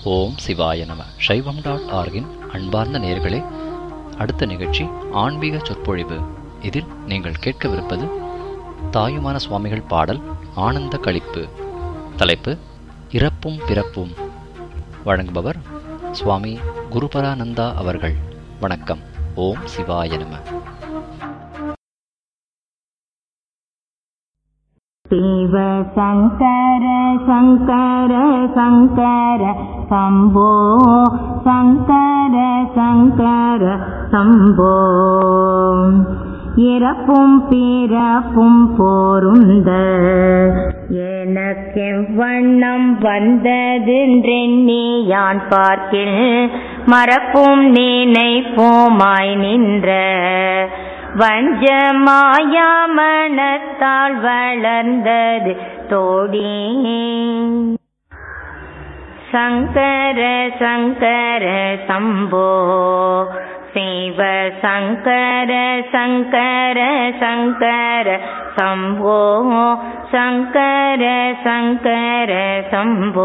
ஓம் சிவாய நம சைவம் டாட் ஆர்கின் அன்பார்ந்த நேயர்களே அடுத்த நிகழ்ச்சி ஆன்மீக சொற்பொழிவு இதில் நீங்கள் கேட்கவிருப்பது தாயுமான சுவாமிகள் பாடல் ஆனந்த களிப்பு தலைப்பு இறப்பும் பிறப்பும் வழங்குபவர் சுவாமி குருபரானந்தா அவர்கள் வணக்கம் ஓம் சிவாய நம शिव शङ्कर शङ्कर शङ्कर शम्भो शङ्कर शङ्कर शम्भो இறப்பும் பிறப்பும் போருந்த எனக்கு வண்ணம் வந்ததென்றெண்ணி யான் பார்க்கில் மறப்பும் நினைப்போமாய் நின்ற வஞ்சமாயாமனத்தால் வளர்ந்தது தோடி சங்கர சங்கர சம்போ சிவ சங்கர சங்கர சங்கர சம்போ சங்கர சங்கர சம்போ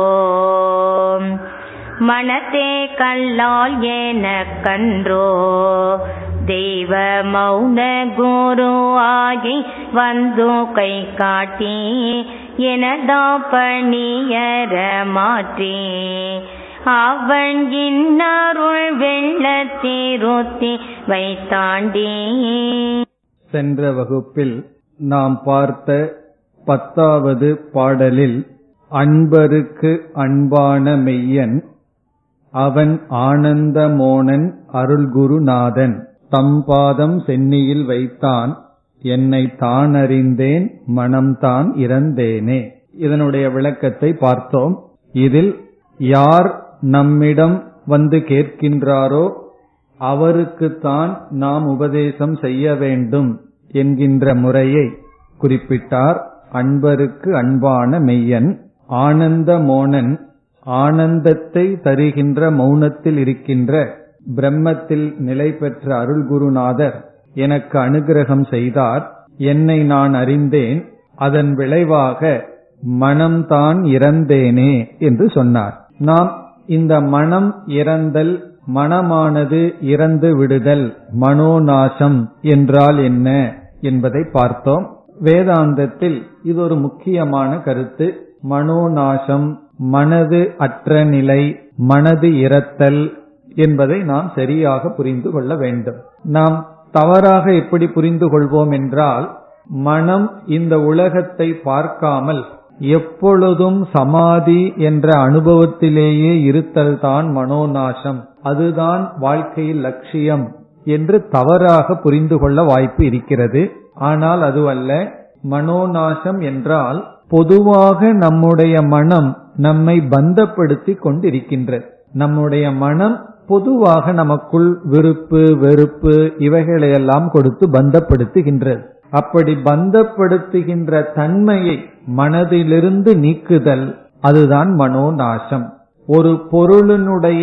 மனத்தே கல்லால் எனக்கன்றோ தெய்வ மௌன குரு ஆகி வந்து கை காட்டி எனதா பணியர மாற்றி அவன் இன்னருள் வெள்ளத்திருத்தி வைத்தாண்டி சென்ற வகுப்பில் நாம் பார்த்த பத்தாவது பாடலில் அன்பருக்கு அன்பான மெய்யன் அவன் ஆனந்தமோனன் அருள்குருநாதன் தம்பாதம் சென்னியில் வைத்தான் என்னை தான் அறிந்தேன் மனம்தான் இறந்தேனே இதனுடைய விளக்கத்தை பார்த்தோம் இதில் யார் நம்மிடம் வந்து கேட்கின்றாரோ அவருக்குத்தான் நாம் உபதேசம் செய்ய வேண்டும் என்கின்ற முறையை குறிப்பிட்டார் அன்பருக்கு அன்பான மெய்யன் ஆனந்த மோனன் ஆனந்தத்தை தருகின்ற மௌனத்தில் இருக்கின்ற பிரம்மத்தில் நிலை பெற்ற அருள்குருநாதர் எனக்கு அனுகிரகம் செய்தார் என்னை நான் அறிந்தேன் அதன் விளைவாக மனம்தான் இறந்தேனே என்று சொன்னார் நாம் இந்த மனம் இறந்தல் மனமானது இறந்து விடுதல் மனோநாசம் என்றால் என்ன என்பதை பார்த்தோம் வேதாந்தத்தில் இது ஒரு முக்கியமான கருத்து மனோநாசம் மனது அற்ற நிலை மனது இறத்தல் என்பதை நாம் சரியாக புரிந்து கொள்ள வேண்டும் நாம் தவறாக எப்படி புரிந்து கொள்வோம் என்றால் மனம் இந்த உலகத்தை பார்க்காமல் எப்பொழுதும் சமாதி என்ற அனுபவத்திலேயே இருத்தல் தான் மனோநாசம் அதுதான் வாழ்க்கையில் லட்சியம் என்று தவறாக புரிந்து கொள்ள வாய்ப்பு இருக்கிறது ஆனால் அதுவல்ல மனோநாசம் என்றால் பொதுவாக நம்முடைய மனம் நம்மை பந்தப்படுத்தி கொண்டிருக்கின்றது நம்முடைய மனம் பொதுவாக நமக்குள் விருப்பு வெறுப்பு இவைகளையெல்லாம் கொடுத்து பந்தப்படுத்துகின்றது அப்படி பந்தப்படுத்துகின்ற தன்மையை மனதிலிருந்து நீக்குதல் அதுதான் மனோநாசம் ஒரு பொருளினுடைய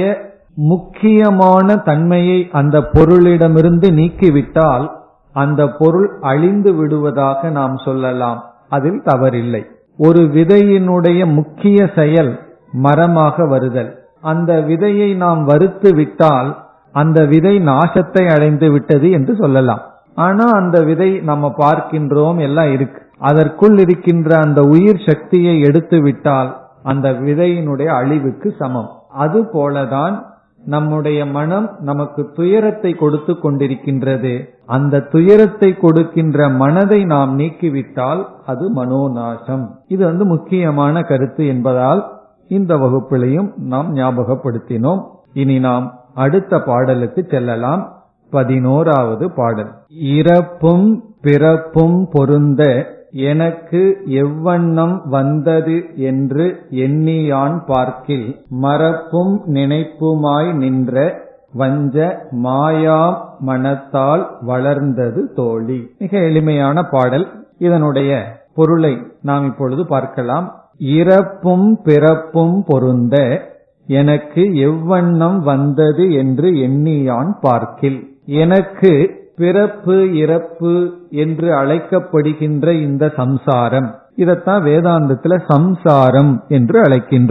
முக்கியமான தன்மையை அந்த பொருளிடமிருந்து நீக்கிவிட்டால் அந்த பொருள் அழிந்து விடுவதாக நாம் சொல்லலாம் அதில் தவறில்லை ஒரு விதையினுடைய முக்கிய செயல் மரமாக வருதல் அந்த விதையை நாம் வறுத்து விட்டால் அந்த விதை நாசத்தை அடைந்து விட்டது என்று சொல்லலாம் ஆனா அந்த விதை நம்ம பார்க்கின்றோம் எல்லாம் இருக்கு அதற்குள் இருக்கின்ற அந்த உயிர் சக்தியை எடுத்து விட்டால் அந்த விதையினுடைய அழிவுக்கு சமம் அது போலதான் நம்முடைய மனம் நமக்கு துயரத்தை கொடுத்து கொண்டிருக்கின்றது அந்த துயரத்தை கொடுக்கின்ற மனதை நாம் நீக்கிவிட்டால் அது மனோநாசம் இது வந்து முக்கியமான கருத்து என்பதால் இந்த வகுப்பிலையும் நாம் ஞாபகப்படுத்தினோம் இனி நாம் அடுத்த பாடலுக்கு செல்லலாம் பதினோராவது பாடல் இறப்பும் பிறப்பும் பொருந்த எனக்கு எவ்வண்ணம் வந்தது என்று எண்ணியான் பார்க்கில் மறப்பும் நினைப்புமாய் நின்ற வஞ்ச மாயா மனத்தால் வளர்ந்தது தோழி மிக எளிமையான பாடல் இதனுடைய பொருளை நாம் இப்பொழுது பார்க்கலாம் இறப்பும் பிறப்பும் பொருந்த எனக்கு எவ்வண்ணம் வந்தது என்று எண்ணியான் பார்க்கில் எனக்கு பிறப்பு இறப்பு என்று அழைக்கப்படுகின்ற இந்த சம்சாரம் இதத்தான் வேதாந்தத்துல சம்சாரம் என்று அழைக்கின்றோம்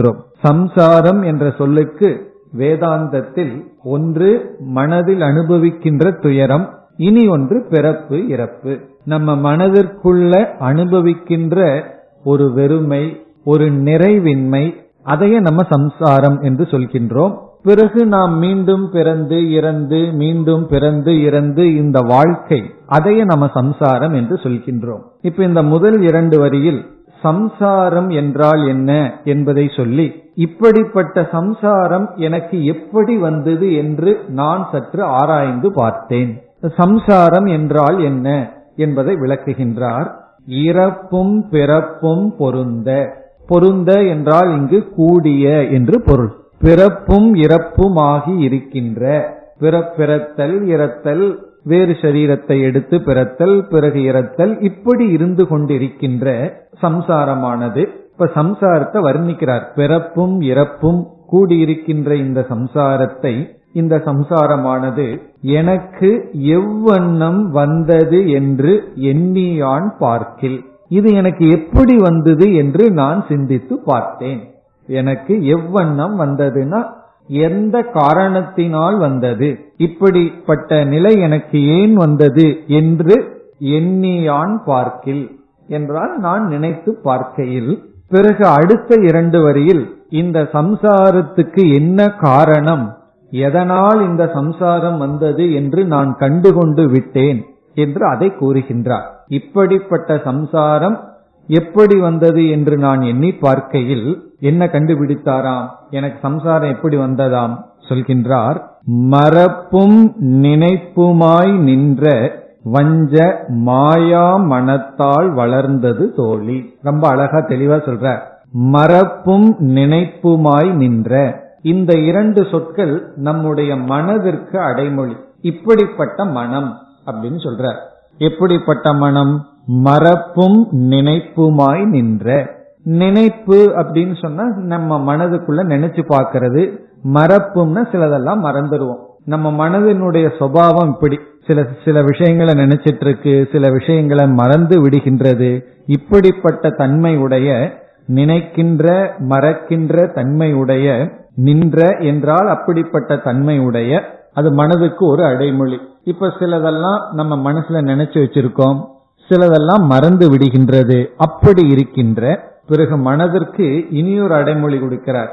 சம்சாரம் என்ற சொல்லுக்கு வேதாந்தத்தில் ஒன்று மனதில் அனுபவிக்கின்ற துயரம் இனி ஒன்று பிறப்பு இறப்பு நம்ம மனதிற்குள்ள அனுபவிக்கின்ற ஒரு வெறுமை ஒரு நிறைவின்மை அதையே நம்ம சம்சாரம் என்று சொல்கின்றோம் பிறகு நாம் மீண்டும் பிறந்து இறந்து மீண்டும் பிறந்து இறந்து இந்த வாழ்க்கை அதையே நம்ம சம்சாரம் என்று சொல்கின்றோம் இப்ப இந்த முதல் இரண்டு வரியில் சம்சாரம் என்றால் என்ன என்பதை சொல்லி இப்படிப்பட்ட சம்சாரம் எனக்கு எப்படி வந்தது என்று நான் சற்று ஆராய்ந்து பார்த்தேன் சம்சாரம் என்றால் என்ன என்பதை விளக்குகின்றார் இறப்பும் பிறப்பும் பொருந்த பொருந்த என்றால் இங்கு கூடிய என்று பொருள் பிறப்பும் இறப்புமாகி இருக்கின்ற பிறப்பிறத்தல் இறத்தல் வேறு சரீரத்தை எடுத்து பிறத்தல் பிறகு இறத்தல் இப்படி இருந்து கொண்டிருக்கின்ற சம்சாரமானது இப்ப சம்சாரத்தை வர்ணிக்கிறார் பிறப்பும் இறப்பும் கூடியிருக்கின்ற இந்த சம்சாரத்தை இந்த சம்சாரமானது எனக்கு எவ்வண்ணம் வந்தது என்று எண்ணியான் பார்க்கில் இது எனக்கு எப்படி வந்தது என்று நான் சிந்தித்து பார்த்தேன் எனக்கு எவ்வண்ணம் வந்ததுன்னா எந்த காரணத்தினால் வந்தது இப்படிப்பட்ட நிலை எனக்கு ஏன் வந்தது என்று எண்ணியான் பார்க்கில் என்றால் நான் நினைத்து பார்க்கையில் பிறகு அடுத்த இரண்டு வரியில் இந்த சம்சாரத்துக்கு என்ன காரணம் எதனால் இந்த சம்சாரம் வந்தது என்று நான் கண்டுகொண்டு விட்டேன் என்று அதை கூறுகின்றார் இப்படிப்பட்ட சம்சாரம் எப்படி வந்தது என்று நான் எண்ணி பார்க்கையில் என்ன கண்டுபிடித்தாராம் எனக்கு சம்சாரம் எப்படி வந்ததாம் சொல்கின்றார் மறப்பும் நினைப்புமாய் நின்ற வஞ்ச மாயா மனத்தால் வளர்ந்தது தோழி ரொம்ப அழகா தெளிவா சொல்ற மறப்பும் நினைப்புமாய் நின்ற இந்த இரண்டு சொற்கள் நம்முடைய மனதிற்கு அடைமொழி இப்படிப்பட்ட மனம் அப்படின்னு சொல்ற எப்படிப்பட்ட மனம் மறப்பும் நினைப்புமாய் நின்ற நினைப்பு அப்படின்னு சொன்னா நம்ம மனதுக்குள்ள நினைச்சு பார்க்கிறது மறப்பும்னா சிலதெல்லாம் மறந்துடுவோம் நம்ம மனதினுடைய சுபாவம் இப்படி சில சில விஷயங்களை நினைச்சிட்டு இருக்கு சில விஷயங்களை மறந்து விடுகின்றது இப்படிப்பட்ட தன்மை உடைய நினைக்கின்ற மறக்கின்ற தன்மை உடைய நின்ற என்றால் அப்படிப்பட்ட தன்மை உடைய அது மனதுக்கு ஒரு அடைமொழி இப்ப சிலதெல்லாம் நம்ம மனசுல நினைச்சு வச்சிருக்கோம் சிலதெல்லாம் மறந்து விடுகின்றது அப்படி இருக்கின்ற பிறகு மனதிற்கு இனியொரு அடைமொழி கொடுக்கிறார்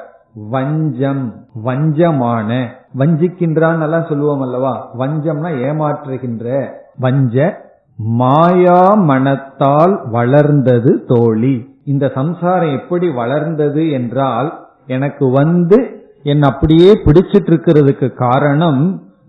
வஞ்சம் வஞ்சமான வஞ்சிக்கின்றான் எல்லாம் சொல்லுவோம் அல்லவா வஞ்சம்னா ஏமாற்றுகின்ற வஞ்ச மாயா மனத்தால் வளர்ந்தது தோழி இந்த சம்சாரம் எப்படி வளர்ந்தது என்றால் எனக்கு வந்து என் அப்படியே பிடிச்சிட்டு இருக்கிறதுக்கு காரணம்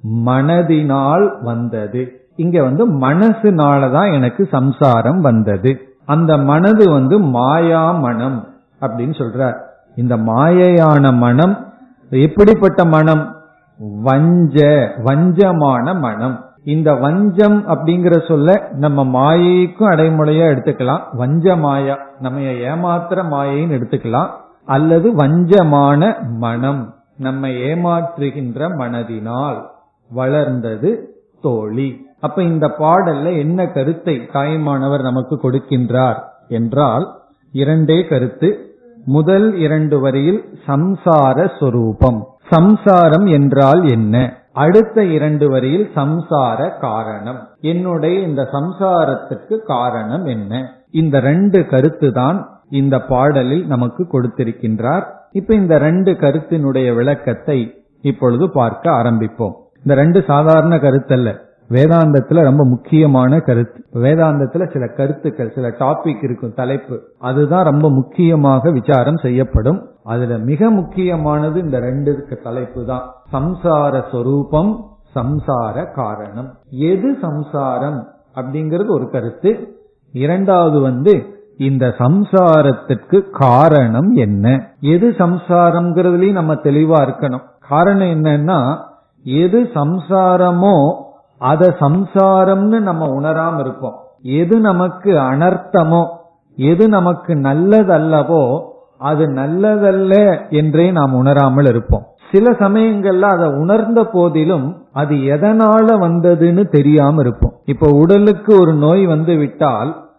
மனதினால் வந்தது இங்க வந்து மனசுனாலதான் எனக்கு சம்சாரம் வந்தது அந்த மனது வந்து மாயா மனம் அப்படின்னு சொல்றார் இந்த மாயையான மனம் எப்படிப்பட்ட மனம் வஞ்ச வஞ்சமான மனம் இந்த வஞ்சம் அப்படிங்கிற சொல்ல நம்ம மாயைக்கும் அடைமுறையா எடுத்துக்கலாம் வஞ்ச மாயா நம்ம ஏமாத்துற மாயைன்னு எடுத்துக்கலாம் அல்லது வஞ்சமான மனம் நம்ம ஏமாற்றுகின்ற மனதினால் வளர்ந்தது தோழி அப்ப இந்த பாடல்ல என்ன கருத்தை தாய்மானவர் நமக்கு கொடுக்கின்றார் என்றால் இரண்டே கருத்து முதல் இரண்டு வரியில் சம்சார சொரூபம் சம்சாரம் என்றால் என்ன அடுத்த இரண்டு வரியில் சம்சார காரணம் என்னுடைய இந்த சம்சாரத்துக்கு காரணம் என்ன இந்த ரெண்டு கருத்து தான் இந்த பாடலில் நமக்கு கொடுத்திருக்கின்றார் இப்ப இந்த ரெண்டு கருத்தினுடைய விளக்கத்தை இப்பொழுது பார்க்க ஆரம்பிப்போம் இந்த ரெண்டு சாதாரண கருத்தல்ல வேதாந்தத்துல ரொம்ப முக்கியமான கருத்து வேதாந்தத்துல சில கருத்துக்கள் சில டாபிக் இருக்கும் தலைப்பு அதுதான் ரொம்ப முக்கியமாக விசாரம் செய்யப்படும் அதுல மிக முக்கியமானது இந்த ரெண்டு தலைப்பு தான் சம்சார சொரூபம் சம்சார காரணம் எது சம்சாரம் அப்படிங்கிறது ஒரு கருத்து இரண்டாவது வந்து இந்த சம்சாரத்திற்கு காரணம் என்ன எது சம்சாரம்ங்கிறதுலயும் நம்ம தெளிவா இருக்கணும் காரணம் என்னன்னா எது சம்சாரமோ அத சம்சாரம்னு நம்ம உணராம இருப்போம் எது நமக்கு அனர்த்தமோ எது நமக்கு நல்லதல்லவோ அது நல்லதல்ல என்றே நாம் உணராமல் இருப்போம் சில சமயங்கள்ல அதை உணர்ந்த போதிலும் அது எதனால வந்ததுன்னு தெரியாம இருப்போம் இப்ப உடலுக்கு ஒரு நோய் வந்து விட்டால்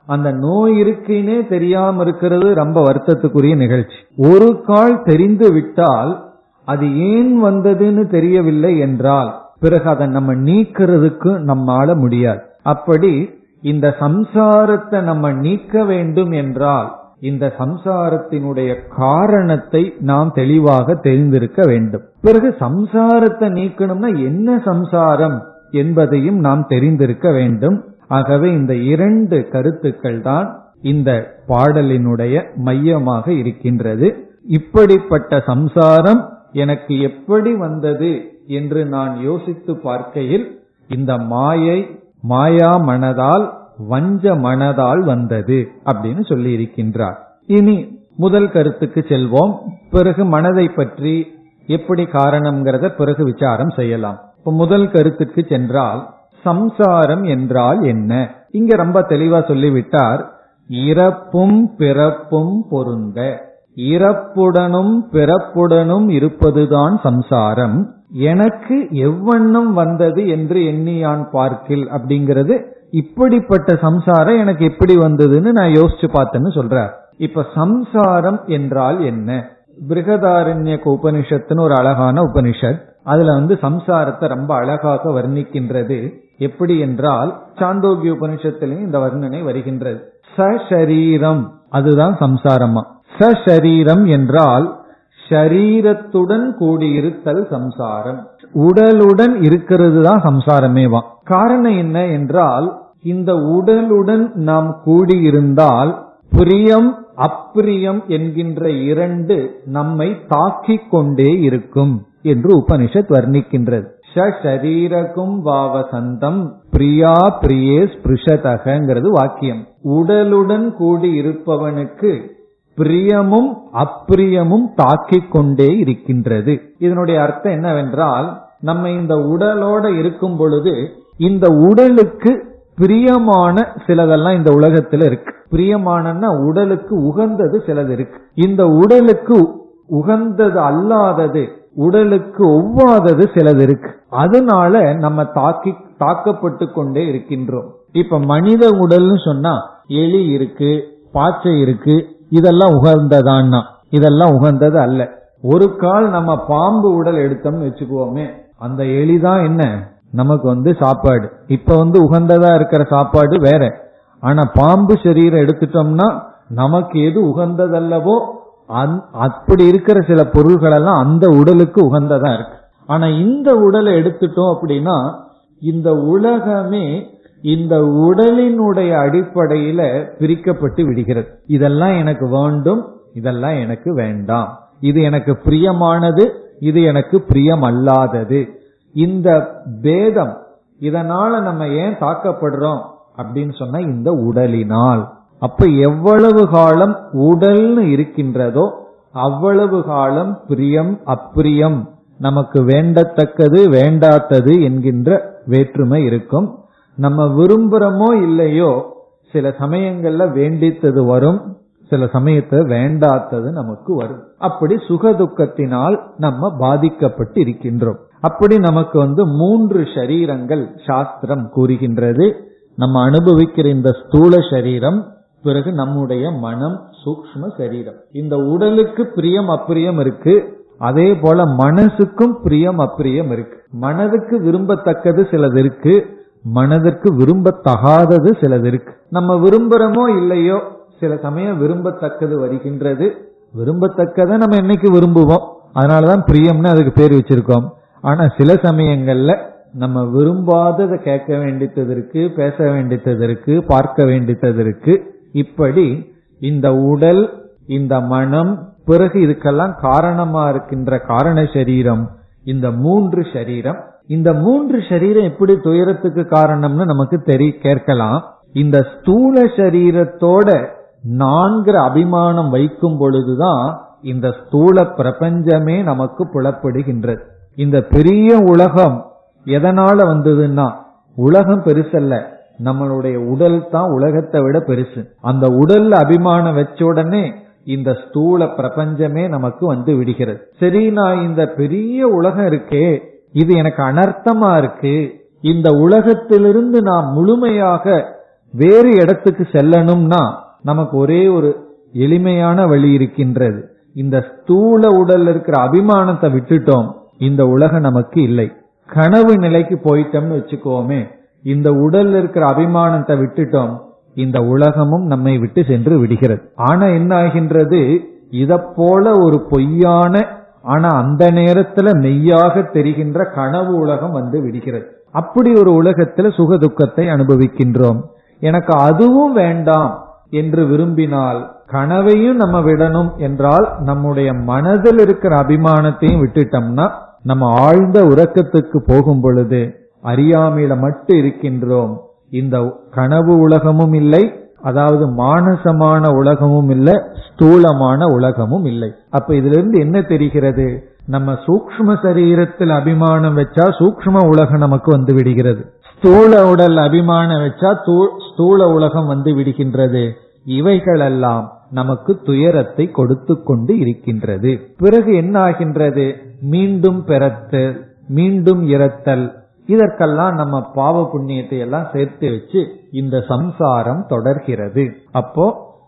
அந்த நோய் இருக்குன்னே தெரியாம இருக்கிறது ரொம்ப வருத்தத்துக்குரிய நிகழ்ச்சி ஒரு கால் தெரிந்து விட்டால் அது ஏன் வந்ததுன்னு தெரியவில்லை என்றால் பிறகு அதை நம்ம நீக்கிறதுக்கு நம்மால முடியாது அப்படி இந்த சம்சாரத்தை நம்ம நீக்க வேண்டும் என்றால் இந்த சம்சாரத்தினுடைய காரணத்தை நாம் தெளிவாக தெரிந்திருக்க வேண்டும் பிறகு சம்சாரத்தை நீக்கணும்னா என்ன சம்சாரம் என்பதையும் நாம் தெரிந்திருக்க வேண்டும் ஆகவே இந்த இரண்டு கருத்துக்கள் தான் இந்த பாடலினுடைய மையமாக இருக்கின்றது இப்படிப்பட்ட சம்சாரம் எனக்கு எப்படி வந்தது என்று நான் யோசித்து பார்க்கையில் இந்த மாயை மாயா மனதால் வஞ்ச மனதால் வந்தது அப்படின்னு சொல்லி இருக்கின்றார் இனி முதல் கருத்துக்கு செல்வோம் பிறகு மனதை பற்றி எப்படி காரணம்ங்கிறத பிறகு விசாரம் செய்யலாம் இப்ப முதல் கருத்துக்கு சென்றால் சம்சாரம் என்றால் என்ன இங்க ரொம்ப தெளிவா சொல்லிவிட்டார் இறப்பும் பிறப்பும் பொருந்த இறப்புடனும் பிறப்புடனும் இருப்பதுதான் சம்சாரம் எனக்கு எவ்வண்ணம் வந்தது என்று எண்ணியான் பார்க்கில் அப்படிங்கிறது இப்படிப்பட்ட சம்சாரம் எனக்கு எப்படி வந்ததுன்னு நான் யோசிச்சு பார்த்தேன்னு சொல்றார் இப்ப சம்சாரம் என்றால் என்ன பிருகதாரண்ய உபனிஷத்துன்னு ஒரு அழகான உபனிஷத் அதுல வந்து சம்சாரத்தை ரொம்ப அழகாக வர்ணிக்கின்றது எப்படி என்றால் சாந்தோக்கிய உபனிஷத்திலையும் இந்த வர்ணனை வருகின்றது சரீரம் அதுதான் சம்சாரமா சரீரம் என்றால் ஷரீரத்துடன் கூடியிருத்தல் சம்சாரம் உடலுடன் இருக்கிறது தான் சம்சாரமேவா காரணம் என்ன என்றால் இந்த உடலுடன் நாம் கூடியிருந்தால் பிரியம் அப்பிரியம் என்கின்ற இரண்டு நம்மை தாக்கிக் கொண்டே இருக்கும் என்று உபனிஷத் வர்ணிக்கின்றது ஷரீரகும் வாவசந்தம் பிரியா பிரியே ஸ்பிருஷதகங்கிறது வாக்கியம் உடலுடன் கூடி இருப்பவனுக்கு பிரியமும் அப்பிரியமும் தாக்கிக் கொண்டே இருக்கின்றது இதனுடைய அர்த்தம் என்னவென்றால் நம்ம இந்த உடலோட இருக்கும் பொழுது இந்த உடலுக்கு பிரியமான சிலதெல்லாம் இந்த உலகத்துல இருக்கு பிரியமானன்னா உடலுக்கு உகந்தது சிலது இருக்கு இந்த உடலுக்கு உகந்தது அல்லாதது உடலுக்கு ஒவ்வாதது சிலது இருக்கு அதனால நம்ம தாக்கி தாக்கப்பட்டு கொண்டே இருக்கின்றோம் இப்ப மனித உடல்னு சொன்னா எலி இருக்கு பாச்சை இருக்கு இதெல்லாம் உகந்ததான்னா இதெல்லாம் உகந்தது அல்ல ஒரு கால் நம்ம பாம்பு உடல் எடுத்தோம்னு வச்சுக்குவோமே அந்த எலிதான் என்ன நமக்கு வந்து சாப்பாடு இப்ப வந்து உகந்ததா இருக்கிற சாப்பாடு வேற ஆனா பாம்பு சரீரம் எடுத்துட்டோம்னா நமக்கு எது உகந்ததல்லவோ அப்படி இருக்கிற சில பொருள்கள் எல்லாம் அந்த உடலுக்கு உகந்ததா இருக்கு ஆனா இந்த உடலை எடுத்துட்டோம் அப்படின்னா இந்த உலகமே இந்த உடலினுடைய அடிப்படையில பிரிக்கப்பட்டு விடுகிறது இதெல்லாம் எனக்கு வேண்டும் இதெல்லாம் எனக்கு வேண்டாம் இது எனக்கு பிரியமானது இது எனக்கு பிரியம் அல்லாதது இந்த பேதம் இதனால நம்ம ஏன் தாக்கப்படுறோம் அப்படின்னு சொன்னா இந்த உடலினால் அப்ப எவ்வளவு காலம் உடல்னு இருக்கின்றதோ அவ்வளவு காலம் பிரியம் அப்பிரியம் நமக்கு வேண்டத்தக்கது வேண்டாத்தது என்கின்ற வேற்றுமை இருக்கும் நம்ம விரும்புறோமோ இல்லையோ சில சமயங்கள்ல வேண்டித்தது வரும் சில சமயத்துல வேண்டாத்தது நமக்கு வரும் அப்படி சுகதுக்கத்தினால் நம்ம பாதிக்கப்பட்டு இருக்கின்றோம் அப்படி நமக்கு வந்து மூன்று ஷரீரங்கள் சாஸ்திரம் கூறுகின்றது நம்ம அனுபவிக்கிற இந்த ஸ்தூல சரீரம் பிறகு நம்முடைய மனம் சூக்ம சரீரம் இந்த உடலுக்கு பிரியம் அப்பிரியம் இருக்கு அதே போல மனசுக்கும் பிரியம் அப்பிரியம் இருக்கு மனதுக்கு விரும்பத்தக்கது சிலது இருக்கு மனதிற்கு விரும்பத்தகாதது சிலது இருக்கு நம்ம விரும்புறோமோ இல்லையோ சில சமயம் விரும்பத்தக்கது வருகின்றது விரும்பத்தக்கதை நம்ம என்னைக்கு விரும்புவோம் அதனாலதான் பிரியம்னு அதுக்கு பேர் வச்சிருக்கோம் ஆனா சில சமயங்கள்ல நம்ம விரும்பாததை கேட்க வேண்டியது இருக்கு பேச வேண்டியது இருக்கு பார்க்க வேண்டியது இருக்கு இப்படி இந்த உடல் இந்த மனம் பிறகு இதுக்கெல்லாம் காரணமா இருக்கின்ற காரண சரீரம் இந்த மூன்று சரீரம் இந்த மூன்று சரீரம் எப்படி துயரத்துக்கு காரணம்னு நமக்கு தெரிய கேட்கலாம் இந்த ஸ்தூல சரீரத்தோட நான்கிற அபிமானம் வைக்கும் பொழுதுதான் இந்த ஸ்தூல பிரபஞ்சமே நமக்கு புலப்படுகின்றது இந்த பெரிய உலகம் எதனால வந்ததுன்னா உலகம் பெருசல்ல நம்மளுடைய உடல் தான் உலகத்தை விட பெருசு அந்த உடல்ல அபிமானம் வச்ச உடனே இந்த ஸ்தூல பிரபஞ்சமே நமக்கு வந்து விடுகிறது சரி நான் இந்த பெரிய உலகம் இருக்கே இது எனக்கு அனர்த்தமா இருக்கு இந்த உலகத்திலிருந்து நான் முழுமையாக வேறு இடத்துக்கு செல்லணும்னா நமக்கு ஒரே ஒரு எளிமையான வழி இருக்கின்றது இந்த ஸ்தூல உடல்ல இருக்கிற அபிமானத்தை விட்டுட்டோம் இந்த உலகம் நமக்கு இல்லை கனவு நிலைக்கு போயிட்டோம்னு வச்சுக்கோமே இந்த உடல்ல இருக்கிற அபிமானத்தை விட்டுட்டோம் இந்த உலகமும் நம்மை விட்டு சென்று விடுகிறது ஆனா என்ன ஆகின்றது இத போல ஒரு பொய்யான ஆனா அந்த நேரத்துல மெய்யாக தெரிகின்ற கனவு உலகம் வந்து விடுகிறது அப்படி ஒரு உலகத்துல சுக துக்கத்தை அனுபவிக்கின்றோம் எனக்கு அதுவும் வேண்டாம் என்று விரும்பினால் கனவையும் நம்ம விடணும் என்றால் நம்முடைய மனதில் இருக்கிற அபிமானத்தையும் விட்டுட்டோம்னா நம்ம ஆழ்ந்த உறக்கத்துக்கு போகும் பொழுது அறியாமையில மட்டும் இருக்கின்றோம் இந்த கனவு உலகமும் இல்லை அதாவது மானசமான உலகமும் இல்லை ஸ்தூலமான உலகமும் இல்லை அப்ப இதுல இருந்து என்ன தெரிகிறது நம்ம சூக்ஷ்ம சரீரத்தில் அபிமானம் வச்சா சூக்ஷ்ம உலகம் நமக்கு வந்து விடுகிறது ஸ்தூல உடல் அபிமானம் வச்சா ஸ்தூல உலகம் வந்து விடுகின்றது இவைகளெல்லாம் நமக்கு துயரத்தை கொடுத்து கொண்டு இருக்கின்றது பிறகு என்ன ஆகின்றது மீண்டும் பிறத்தல் மீண்டும் இறத்தல் இதற்கெல்லாம் நம்ம பாவ புண்ணியத்தை எல்லாம் சேர்த்து வச்சு இந்த சம்சாரம் தொடர்கிறது அப்போ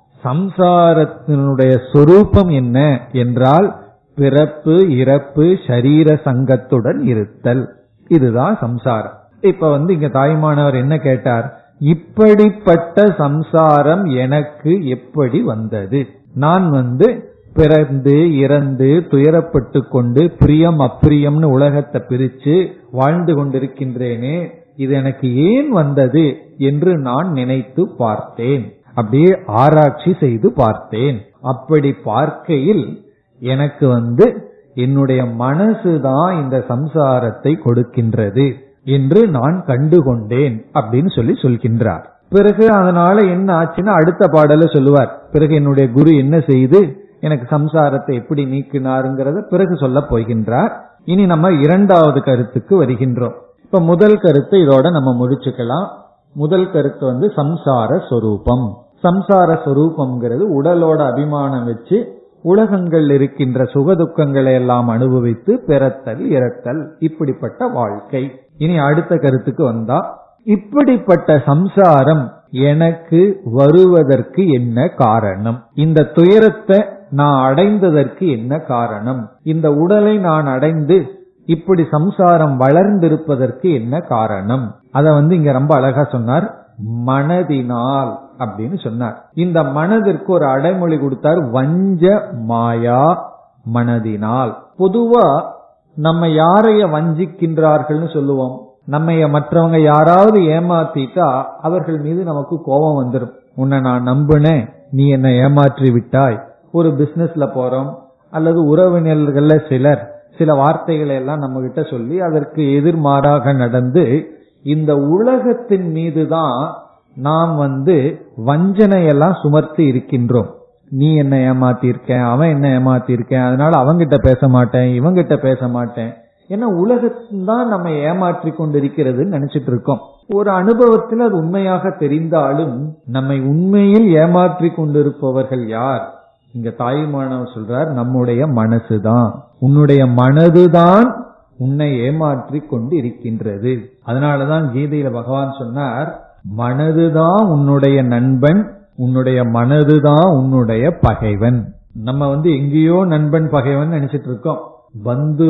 சம்சாரத்தினுடைய சொரூபம் என்ன என்றால் பிறப்பு இறப்பு சரீர சங்கத்துடன் இருத்தல் இதுதான் சம்சாரம் இப்ப வந்து இங்க தாய்மானவர் என்ன கேட்டார் இப்படிப்பட்ட சம்சாரம் எனக்கு எப்படி வந்தது நான் வந்து பிறந்து இறந்து துயரப்பட்டு கொண்டு பிரியம் அப்பிரியம்னு உலகத்தை பிரிச்சு வாழ்ந்து கொண்டிருக்கின்றேனே இது எனக்கு ஏன் வந்தது என்று நான் நினைத்து பார்த்தேன் அப்படியே ஆராய்ச்சி செய்து பார்த்தேன் அப்படி பார்க்கையில் எனக்கு வந்து என்னுடைய மனசுதான் இந்த சம்சாரத்தை கொடுக்கின்றது என்று நான் கண்டுகொண்டேன் அப்படின்னு சொல்லி சொல்கின்றார் பிறகு அதனால என்ன ஆச்சுன்னா அடுத்த பாடல சொல்லுவார் பிறகு என்னுடைய குரு என்ன செய்து எனக்கு சம்சாரத்தை எப்படி நீக்கினாருங்கிறத பிறகு சொல்ல போகின்றார் இனி நம்ம இரண்டாவது கருத்துக்கு வருகின்றோம் இப்ப முதல் கருத்தை இதோட நம்ம முடிச்சுக்கலாம் முதல் கருத்து வந்து சம்சார சொரூபம் சம்சார சொரூபம்ங்கிறது உடலோட அபிமானம் வச்சு உலகங்கள் இருக்கின்ற சுகதுக்கங்களை எல்லாம் அனுபவித்து பிறத்தல் இறத்தல் இப்படிப்பட்ட வாழ்க்கை இனி அடுத்த கருத்துக்கு வந்தா இப்படிப்பட்ட சம்சாரம் எனக்கு வருவதற்கு என்ன காரணம் இந்த துயரத்தை நான் அடைந்ததற்கு என்ன காரணம் இந்த உடலை நான் அடைந்து இப்படி சம்சாரம் வளர்ந்திருப்பதற்கு என்ன காரணம் அத வந்து இங்க ரொம்ப அழகா சொன்னார் மனதினால் அப்படின்னு சொன்னார் இந்த மனதிற்கு ஒரு அடைமொழி கொடுத்தார் வஞ்ச மாயா மனதினால் பொதுவா நம்ம யாரைய வஞ்சிக்கின்றார்கள்னு சொல்லுவோம் நம்ம மற்றவங்க யாராவது ஏமாத்திட்டா அவர்கள் மீது நமக்கு கோபம் வந்துடும் உன்னை நான் நம்புனேன் நீ என்னை ஏமாற்றி விட்டாய் ஒரு பிசினஸ்ல போறோம் அல்லது உறவினர்கள்ல சிலர் சில வார்த்தைகளை எல்லாம் நம்ம கிட்ட சொல்லி அதற்கு எதிர்மாறாக நடந்து இந்த உலகத்தின் மீதுதான் நாம் வந்து வஞ்சனையெல்லாம் சுமர்த்தி இருக்கின்றோம் நீ என்ன ஏமாத்திருக்கேன் அவன் என்ன ஏமாத்திருக்கேன் அதனால அவங்கிட்ட பேச மாட்டேன் இவங்கிட்ட பேச மாட்டேன் ஏன்னா உலகத்தான் நம்ம ஏமாற்றி கொண்டிருக்கிறதுன்னு நினைச்சிட்டு இருக்கோம் ஒரு அனுபவத்தில் அது உண்மையாக தெரிந்தாலும் நம்மை உண்மையில் ஏமாற்றி கொண்டிருப்பவர்கள் யார் இங்க தாயுமானவர் சொல்றார் நம்முடைய மனசுதான் உன்னுடைய மனதுதான் உன்னை ஏமாற்றி கொண்டு இருக்கின்றது அதனாலதான் கீதையில பகவான் சொன்னார் மனதுதான் உன்னுடைய நண்பன் உன்னுடைய மனதுதான் உன்னுடைய பகைவன் நம்ம வந்து எங்கேயோ நண்பன் பகைவன் நினைச்சிட்டு இருக்கோம் பந்து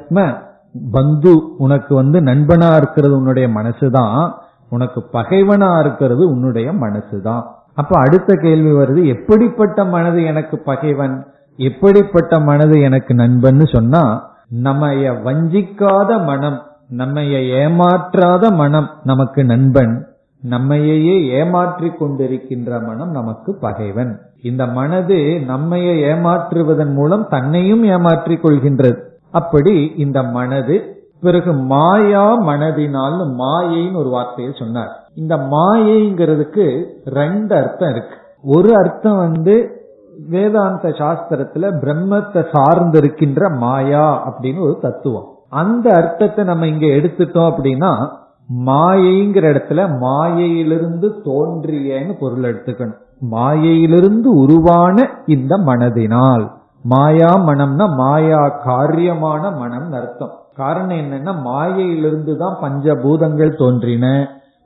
பந்து உனக்கு வந்து நண்பனா இருக்கிறது உன்னுடைய மனசுதான் உனக்கு பகைவனா இருக்கிறது உன்னுடைய மனசுதான் அப்ப அடுத்த கேள்வி வருது எப்படிப்பட்ட மனது எனக்கு பகைவன் எப்படிப்பட்ட மனது எனக்கு நண்பன்னு சொன்னா நம்மைய வஞ்சிக்காத மனம் நம்மைய ஏமாற்றாத மனம் நமக்கு நண்பன் நம்மையே ஏமாற்றி கொண்டிருக்கின்ற மனம் நமக்கு பகைவன் இந்த மனது நம்மைய ஏமாற்றுவதன் மூலம் தன்னையும் ஏமாற்றிக் கொள்கின்றது அப்படி இந்த மனது பிறகு மாயா மனதினால் மாயைன்னு ஒரு வார்த்தையை சொன்னார் இந்த மாயைங்கிறதுக்கு ரெண்டு அர்த்தம் இருக்கு ஒரு அர்த்தம் வந்து வேதாந்த சாஸ்திரத்துல பிரம்மத்தை சார்ந்து இருக்கின்ற மாயா அப்படின்னு ஒரு தத்துவம் அந்த அர்த்தத்தை நம்ம இங்க எடுத்துட்டோம் அப்படின்னா மாயைங்கிற இடத்துல மாயையிலிருந்து தோன்றியன்னு பொருள் எடுத்துக்கணும் மாயையிலிருந்து உருவான இந்த மனதினால் மாயா மனம்னா மாயா காரியமான மனம் அர்த்தம் காரணம் என்னன்னா மாயையிலிருந்து தான் பஞ்சபூதங்கள் தோன்றின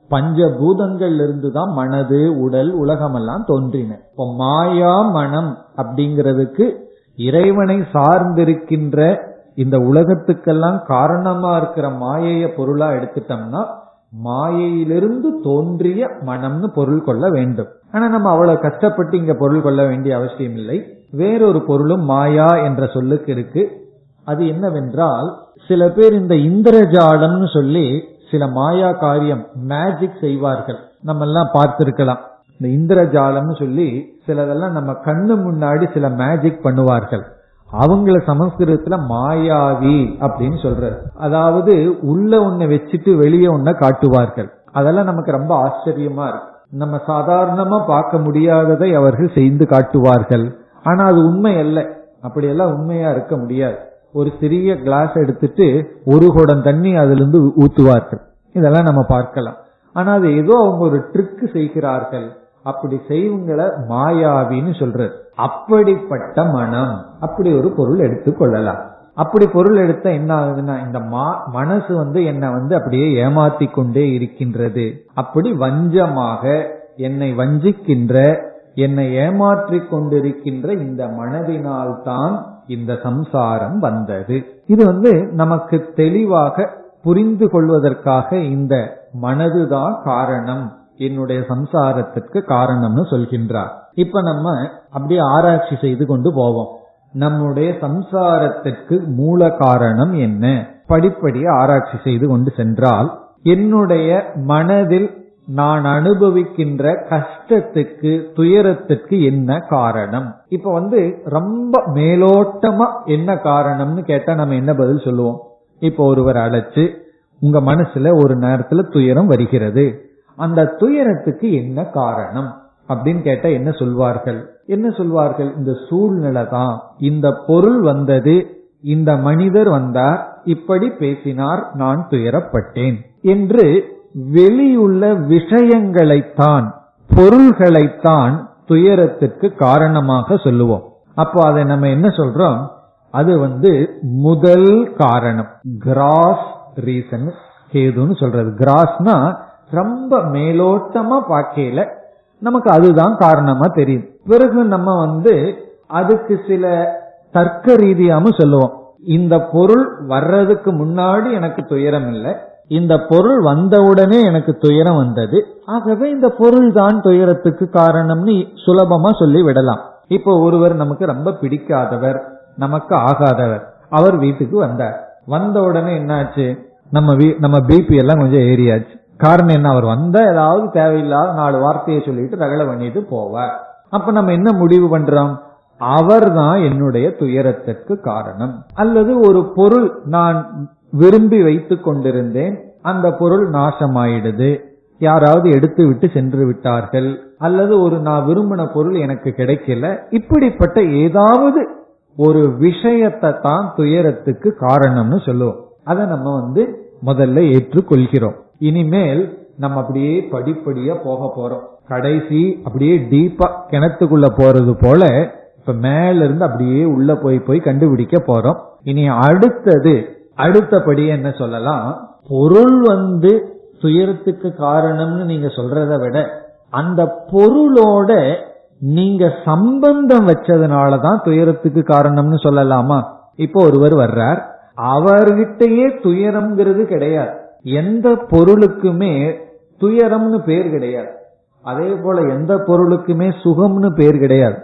பஞ்சபூதங்கள்ல இருந்து தான் மனது உடல் உலகமெல்லாம் தோன்றின இப்போ மாயா மனம் அப்படிங்கிறதுக்கு இறைவனை சார்ந்திருக்கின்ற இந்த உலகத்துக்கெல்லாம் காரணமா இருக்கிற மாயைய பொருளா எடுத்துட்டோம்னா மாயையிலிருந்து தோன்றிய மனம்னு பொருள் கொள்ள வேண்டும் ஆனா நம்ம அவ்வளவு கஷ்டப்பட்டு இங்க பொருள் கொள்ள வேண்டிய அவசியம் இல்லை வேறொரு பொருளும் மாயா என்ற சொல்லுக்கு இருக்கு அது என்னவென்றால் சில பேர் இந்த இந்திரஜாலம்னு சொல்லி சில மாயா காரியம் மேஜிக் செய்வார்கள் நம்ம எல்லாம் பார்த்திருக்கலாம் இந்த இந்திரஜாலம்னு சொல்லி சிலதெல்லாம் நம்ம கண்ணு முன்னாடி சில மேஜிக் பண்ணுவார்கள் அவங்கள சமஸ்கிருதத்துல மாயாவி அப்படின்னு சொல்றாரு அதாவது உள்ள ஒன்ன வச்சுட்டு வெளியே ஒன்ன காட்டுவார்கள் அதெல்லாம் நமக்கு ரொம்ப ஆச்சரியமா இருக்கு நம்ம சாதாரணமா பார்க்க முடியாததை அவர்கள் செய்து காட்டுவார்கள் ஆனா அது உண்மை அல்ல அப்படியெல்லாம் உண்மையா இருக்க முடியாது ஒரு சிறிய கிளாஸ் எடுத்துட்டு ஒரு குடம் தண்ணி அதுல இருந்து ஊத்துவார்கள் இதெல்லாம் நம்ம பார்க்கலாம் ஆனா அது ஏதோ அவங்க ஒரு ட்ரிக் செய்கிறார்கள் அப்படி செய்வங்கள மாயாவின்னு சொல்றது அப்படிப்பட்ட மனம் அப்படி ஒரு பொருள் எடுத்துக்கொள்ளலாம் அப்படி பொருள் எடுத்தா என்ன ஆகுதுன்னா இந்த மனசு வந்து என்னை வந்து அப்படியே ஏமாத்தி கொண்டே இருக்கின்றது அப்படி வஞ்சமாக என்னை வஞ்சிக்கின்ற என்னை ஏமாற்றி கொண்டிருக்கின்ற இந்த மனதினால் தான் இந்த சம்சாரம் வந்தது இது வந்து நமக்கு தெளிவாக புரிந்து கொள்வதற்காக இந்த மனதுதான் காரணம் என்னுடைய சம்சாரத்திற்கு காரணம்னு சொல்கின்றார் இப்ப நம்ம அப்படியே ஆராய்ச்சி செய்து கொண்டு போவோம் நம்முடைய சம்சாரத்திற்கு மூல காரணம் என்ன படிப்படியே ஆராய்ச்சி செய்து கொண்டு சென்றால் என்னுடைய மனதில் நான் அனுபவிக்கின்ற கஷ்டத்துக்கு துயரத்துக்கு என்ன காரணம் இப்ப வந்து ரொம்ப மேலோட்டமா என்ன காரணம்னு கேட்டா நம்ம என்ன பதில் சொல்லுவோம் இப்ப ஒருவர் அழைச்சு உங்க மனசுல ஒரு நேரத்துல துயரம் வருகிறது அந்த துயரத்துக்கு என்ன காரணம் அப்படின்னு கேட்டா என்ன சொல்வார்கள் என்ன சொல்வார்கள் இந்த சூழ்நிலை தான் இந்த பொருள் வந்தது இந்த மனிதர் வந்தார் இப்படி பேசினார் நான் துயரப்பட்டேன் என்று வெளியுள்ள விஷயங்களைத்தான் பொருள்களைத்தான் துயரத்திற்கு காரணமாக சொல்லுவோம் அப்போ அதை நம்ம என்ன சொல்றோம் அது வந்து முதல் காரணம் கிராஸ் ரீசன் கேதுன்னு சொல்றது கிராஸ்னா ரொம்ப மேலோட்டமா பார்க்கையில நமக்கு அதுதான் காரணமா தெரியும் பிறகு நம்ம வந்து அதுக்கு சில தர்க்க ரீதியாம சொல்லுவோம் இந்த பொருள் வர்றதுக்கு முன்னாடி எனக்கு துயரம் இல்லை இந்த பொருள் வந்தவுடனே எனக்கு துயரம் வந்தது ஆகவே இந்த பொருள் தான் துயரத்துக்கு காரணம்னு சுலபமா சொல்லி விடலாம் இப்போ ஒருவர் நமக்கு ரொம்ப பிடிக்காதவர் நமக்கு ஆகாதவர் அவர் வீட்டுக்கு வந்தார் வந்த உடனே என்னாச்சு நம்ம வீ நம்ம பிபி எல்லாம் கொஞ்சம் ஏறியாச்சு காரணம் என்ன அவர் வந்தா ஏதாவது தேவையில்லாத நாலு வார்த்தையை சொல்லிட்டு ரகலை பண்ணிட்டு போவார் அப்ப நம்ம என்ன முடிவு பண்றோம் அவர் தான் என்னுடைய துயரத்திற்கு காரணம் அல்லது ஒரு பொருள் நான் விரும்பி வைத்துக் கொண்டிருந்தேன் அந்த பொருள் நாசமாயிடுது யாராவது எடுத்து விட்டு சென்று விட்டார்கள் அல்லது ஒரு நான் விரும்பின பொருள் எனக்கு கிடைக்கல இப்படிப்பட்ட ஏதாவது ஒரு விஷயத்தை தான் துயரத்துக்கு காரணம்னு சொல்லுவோம் அதை நம்ம வந்து முதல்ல ஏற்றுக்கொள்கிறோம் இனிமேல் நம்ம அப்படியே படிப்படியா போக போறோம் கடைசி அப்படியே டீப்பா கிணத்துக்குள்ள போறது போல இப்ப மேல இருந்து அப்படியே உள்ள போய் போய் கண்டுபிடிக்க போறோம் இனி அடுத்தது அடுத்தபடி என்ன சொல்லலாம் பொருள் வந்து துயரத்துக்கு காரணம்னு நீங்க சொல்றத விட அந்த பொருளோட நீங்க சம்பந்தம் வச்சதுனாலதான் துயரத்துக்கு காரணம்னு சொல்லலாமா இப்போ ஒருவர் வர்றார் அவர்கிட்டயே துயரம்ங்கிறது கிடையாது எந்த பொருளுக்குமே துயரம்னு பேர் கிடையாது அதே போல எந்த பொருளுக்குமே சுகம்னு பேர் கிடையாது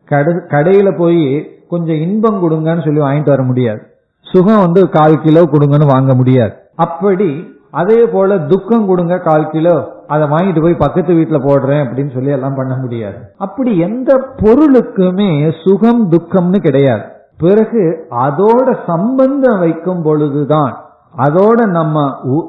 கடையில போய் கொஞ்சம் இன்பம் கொடுங்கன்னு சொல்லி வாங்கிட்டு வர முடியாது சுகம் வந்து கால் கிலோ கொடுங்கன்னு வாங்க முடியாது அப்படி அதே போல துக்கம் கொடுங்க கால் கிலோ அதை வாங்கிட்டு போய் பக்கத்து வீட்டுல போடுறேன் அப்படின்னு சொல்லி எல்லாம் பண்ண முடியாது அப்படி எந்த பொருளுக்குமே சுகம் துக்கம்னு கிடையாது பிறகு அதோட சம்பந்தம் வைக்கும் பொழுதுதான் அதோட நம்ம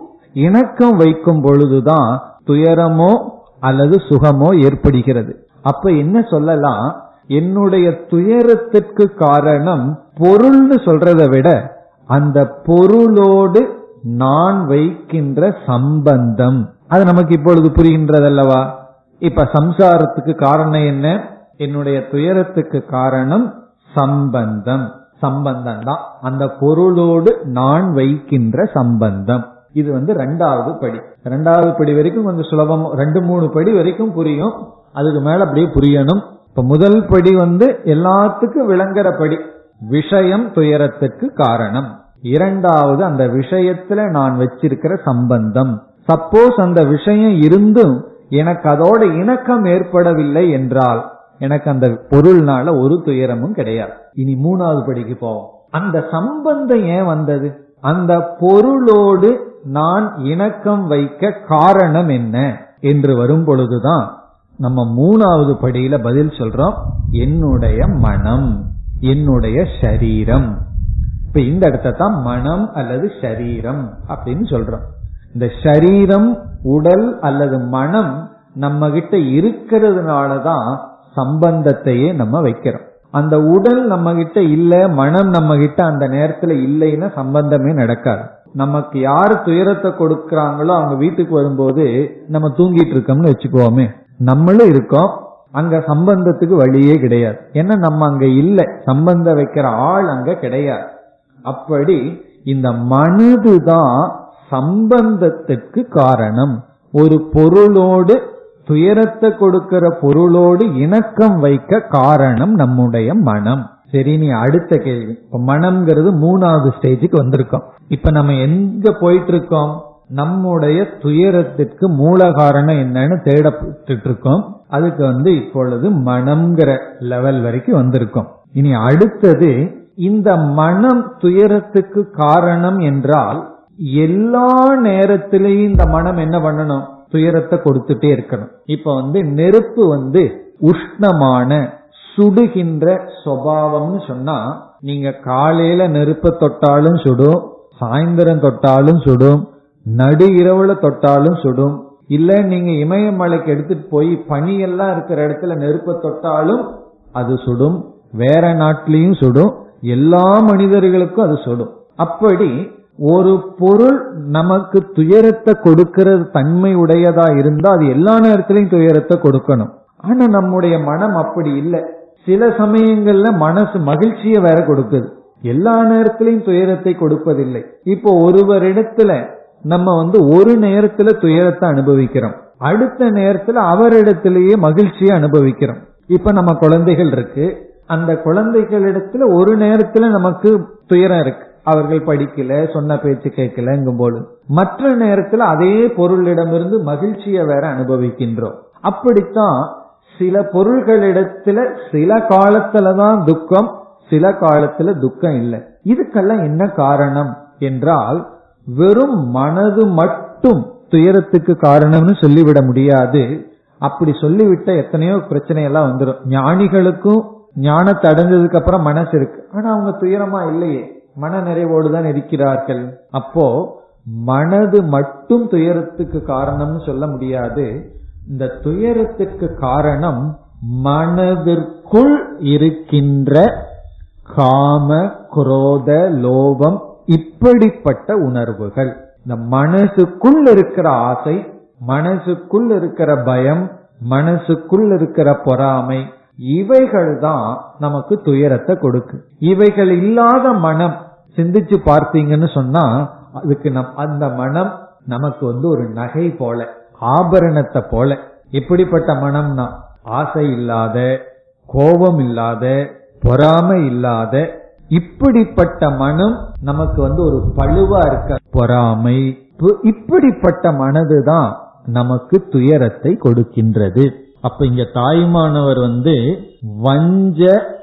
இணக்கம் வைக்கும் பொழுதுதான் துயரமோ அல்லது சுகமோ ஏற்படுகிறது அப்ப என்ன சொல்லலாம் என்னுடைய துயரத்திற்கு காரணம் பொருள்னு சொல்றதை விட அந்த பொருளோடு நான் வைக்கின்ற சம்பந்தம் அது நமக்கு இப்பொழுது புரிகின்றதல்லவா இப்ப சம்சாரத்துக்கு காரணம் என்ன என்னுடைய துயரத்துக்கு காரணம் சம்பந்தம் சம்பந்தம் தான் அந்த பொருளோடு நான் வைக்கின்ற சம்பந்தம் இது வந்து ரெண்டாவது படி ரெண்டாவது படி வரைக்கும் கொஞ்சம் சுலபம் ரெண்டு மூணு படி வரைக்கும் புரியும் அதுக்கு மேல அப்படியே புரியணும் இப்ப முதல் படி வந்து எல்லாத்துக்கும் விளங்குற படி விஷயம் துயரத்துக்கு காரணம் இரண்டாவது அந்த விஷயத்துல நான் வச்சிருக்கிற சம்பந்தம் சப்போஸ் அந்த விஷயம் இருந்தும் எனக்கு அதோட இணக்கம் ஏற்படவில்லை என்றால் எனக்கு அந்த பொருள்னால ஒரு துயரமும் கிடையாது இனி மூணாவது படிக்கு போவோம் அந்த சம்பந்தம் ஏன் வந்தது அந்த பொருளோடு நான் இணக்கம் வைக்க காரணம் என்ன என்று வரும் பொழுதுதான் நம்ம மூணாவது படியில பதில் சொல்றோம் என்னுடைய மனம் என்னுடைய சரீரம் இப்ப இந்த இடத்த தான் மனம் அல்லது சரீரம் அப்படின்னு சொல்றோம் இந்த சரீரம் உடல் அல்லது மனம் நம்ம கிட்ட இருக்கிறதுனாலதான் சம்பந்தத்தையே நம்ம வைக்கிறோம் அந்த உடல் நம்ம கிட்ட இல்ல மனம் நம்ம கிட்ட அந்த நேரத்துல இல்லைன்னா சம்பந்தமே நடக்காது நமக்கு யார் துயரத்தை கொடுக்கறாங்களோ அவங்க வீட்டுக்கு வரும்போது நம்ம தூங்கிட்டு இருக்கோம்னு வச்சுக்குவோமே நம்மளும் இருக்கோம் அங்க சம்பந்தத்துக்கு வழியே கிடையாது ஏன்னா நம்ம அங்க இல்ல சம்பந்தம் வைக்கிற ஆள் அங்க கிடையாது அப்படி இந்த மனதுதான் சம்பந்தத்துக்கு காரணம் ஒரு பொருளோடு துயரத்தை கொடுக்கிற பொருளோடு இணக்கம் வைக்க காரணம் நம்முடைய மனம் சரி நீ அடுத்த கேள்வி இப்ப மனம்ங்கிறது மூணாவது ஸ்டேஜுக்கு வந்திருக்கோம் இப்ப நம்ம எங்க போயிட்டு இருக்கோம் நம்முடைய துயரத்திற்கு மூல காரணம் என்னன்னு தேடப்பட்டு இருக்கோம் அதுக்கு வந்து இப்பொழுது மனம்ங்கிற லெவல் வரைக்கும் வந்திருக்கோம் இனி அடுத்தது இந்த மனம் துயரத்துக்கு காரணம் என்றால் எல்லா நேரத்திலையும் இந்த மனம் என்ன பண்ணணும் துயரத்தை கொடுத்துட்டே இருக்கணும் இப்ப வந்து நெருப்பு வந்து உஷ்ணமான சுடுகின்ற சுவாவம்னு சொன்னா நீங்க காலையில நெருப்ப தொட்டாலும் சுடும் சாயந்தரம் தொட்டாலும் சுடும் நடு இரவுல தொட்டாலும் சுடும் இல்ல நீங்க இமயமலைக்கு எடுத்துட்டு போய் பனியெல்லாம் இருக்கிற இடத்துல நெருப்ப தொட்டாலும் அது சுடும் வேற நாட்டிலையும் சுடும் எல்லா மனிதர்களுக்கும் அது சுடும் அப்படி ஒரு பொருள் நமக்கு துயரத்தை கொடுக்கிற தன்மை உடையதா இருந்தா அது எல்லா நேரத்திலையும் துயரத்தை கொடுக்கணும் ஆனா நம்முடைய மனம் அப்படி இல்லை சில சமயங்கள்ல மனசு மகிழ்ச்சியை வேற கொடுக்குது எல்லா நேரத்திலையும் துயரத்தை கொடுப்பதில்லை இப்போ ஒருவரிடத்துல நம்ம வந்து ஒரு நேரத்துல துயரத்தை அனுபவிக்கிறோம் அடுத்த நேரத்துல அவரிடத்திலேயே மகிழ்ச்சியை அனுபவிக்கிறோம் இப்ப நம்ம குழந்தைகள் இருக்கு அந்த குழந்தைகளிடத்துல ஒரு நேரத்துல நமக்கு துயரம் இருக்கு அவர்கள் படிக்கல சொன்ன பேச்சு கேட்கலங்கும் போது மற்ற நேரத்துல அதே பொருளிடமிருந்து மகிழ்ச்சியை வேற அனுபவிக்கின்றோம் அப்படித்தான் சில பொருள்களிடத்துல சில காலத்துலதான் துக்கம் சில காலத்துல துக்கம் இல்லை இதுக்கெல்லாம் என்ன காரணம் என்றால் வெறும் மனது மட்டும் துயரத்துக்கு காரணம்னு சொல்லிவிட முடியாது அப்படி சொல்லிவிட்ட எத்தனையோ பிரச்சனை எல்லாம் வந்துடும் ஞானிகளுக்கும் ஞானத்தை அடைஞ்சதுக்கு அப்புறம் மனசு இருக்கு ஆனா அவங்க துயரமா இல்லையே மன நிறைவோடு தான் இருக்கிறார்கள் அப்போ மனது மட்டும் துயரத்துக்கு காரணம்னு சொல்ல முடியாது இந்த துயரத்துக்கு காரணம் மனதிற்குள் இருக்கின்ற காம குரோத லோபம் இப்படிப்பட்ட உணர்வுகள் இந்த மனசுக்குள் இருக்கிற ஆசை மனசுக்குள் இருக்கிற பயம் மனசுக்குள் இருக்கிற பொறாமை இவைகள் தான் நமக்கு துயரத்தை கொடுக்கு இவைகள் இல்லாத மனம் சிந்திச்சு பார்த்தீங்கன்னு சொன்னா அதுக்கு நம் அந்த மனம் நமக்கு வந்து ஒரு நகை போல ஆபரணத்தை போல எப்படிப்பட்ட மனம்னா ஆசை இல்லாத கோபம் இல்லாத பொறாமை இல்லாத இப்படிப்பட்ட மனம் நமக்கு வந்து ஒரு பழுவா இருக்க பொறாமை இப்படிப்பட்ட மனதுதான் நமக்கு துயரத்தை கொடுக்கின்றது அப்ப இங்க தாய்மானவர் வந்து வஞ்ச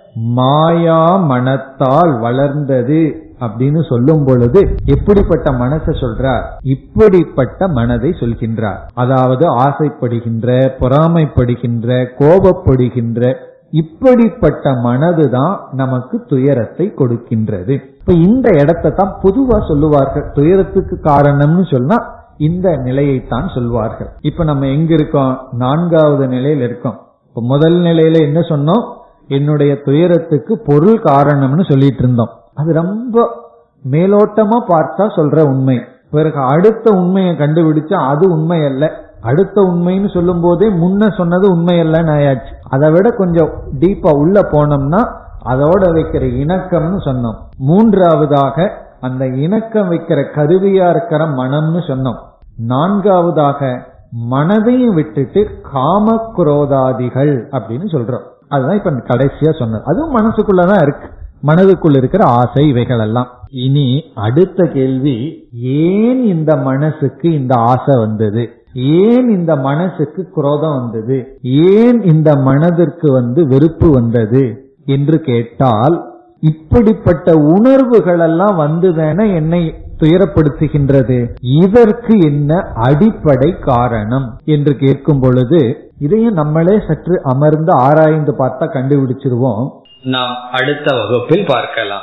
மாயா மனத்தால் வளர்ந்தது அப்படின்னு சொல்லும் பொழுது எப்படிப்பட்ட மனசை சொல்றார் இப்படிப்பட்ட மனதை சொல்கின்றார் அதாவது ஆசைப்படுகின்ற பொறாமைப்படுகின்ற கோபப்படுகின்ற இப்படிப்பட்ட மனதுதான் நமக்கு துயரத்தை கொடுக்கின்றது இப்ப இந்த இடத்தை தான் பொதுவா சொல்லுவார்கள் துயரத்துக்கு காரணம்னு சொன்னா இந்த நிலையைத்தான் சொல்வார்கள் இப்ப நம்ம எங்க இருக்கோம் நான்காவது நிலையில இருக்கோம் இப்ப முதல் நிலையில என்ன சொன்னோம் என்னுடைய துயரத்துக்கு பொருள் காரணம்னு சொல்லிட்டு இருந்தோம் அது ரொம்ப மேலோட்டமா பார்த்தா சொல்ற உண்மை பிறகு அடுத்த உண்மையை கண்டுபிடிச்சா அது உண்மை அல்ல அடுத்த உண்மைன்னு சொல்லும் போதே முன்ன சொன்னது உண்மை அல்லன்னு ஆயாச்சு அதை விட கொஞ்சம் டீப்பா உள்ள போனோம்னா அதோட வைக்கிற இணக்கம்னு சொன்னோம் மூன்றாவதாக அந்த இணக்கம் வைக்கிற கருவியா இருக்கிற மனம்னு சொன்னோம் நான்காவதாக மனதையும் விட்டுட்டு காம குரோதாதிகள் அப்படின்னு சொல்றோம் அதுதான் இப்ப கடைசியா சொன்னது அதுவும் மனசுக்குள்ளதான் இருக்கு மனதுக்குள் இருக்கிற ஆசை இவைகள் எல்லாம் இனி அடுத்த கேள்வி ஏன் இந்த மனசுக்கு இந்த ஆசை வந்தது ஏன் இந்த மனசுக்கு குரோதம் வந்தது ஏன் இந்த மனதிற்கு வந்து வெறுப்பு வந்தது என்று கேட்டால் இப்படிப்பட்ட உணர்வுகள் எல்லாம் வந்துதானே என்னை துயரப்படுத்துகின்றது இதற்கு என்ன அடிப்படை காரணம் என்று கேட்கும் பொழுது இதையும் நம்மளே சற்று அமர்ந்து ஆராய்ந்து பார்த்தா கண்டுபிடிச்சிருவோம் நாம் அடுத்த வகுப்பில் பார்க்கலாம்